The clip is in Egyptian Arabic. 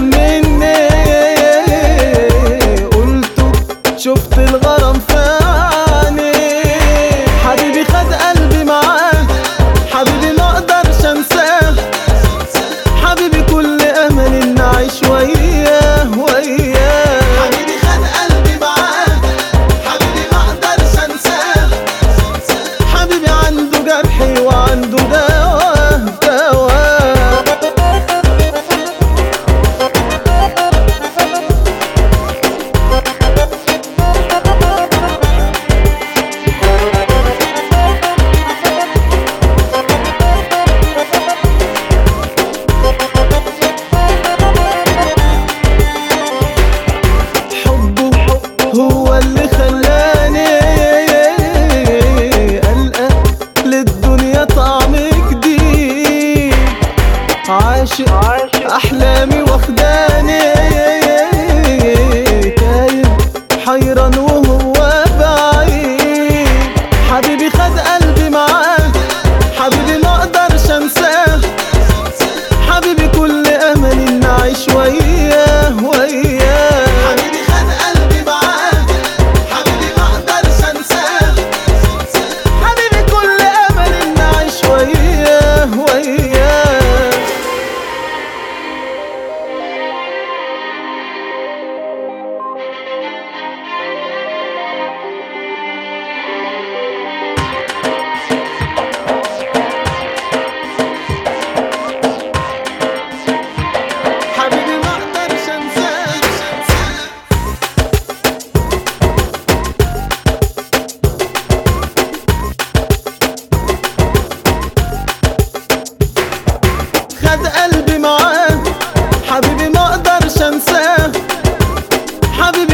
طمني قلته شفت الغرام في عيني حبيبي خد قلبي معاه حبيبي ما اقدرش انساه حبيبي كل امل ان اعيش وياه وياه حبيبي خد قلبي معاه حبيبي ما اقدرش انساه حبيبي عنده جرحي وعنده دواء دواء حبه هو اللي خلاني ألقى للدنيا طعم جديد عاشق أحلامي واخداني تايه حيران وهو بعيد حبيبي خد قلبي معاه حبيبي ما اقدرش انساه حبيبي كل امل ان اعيش وياه وياه حبيبي خد قلبي معاه حبيبي ما اقدرش انساه حبيبي كل امل ان اعيش وياه وياه حبيبي ما اقدرش انساه خد قلبي معاه حبيبي ما اقدرش انساه حبيبي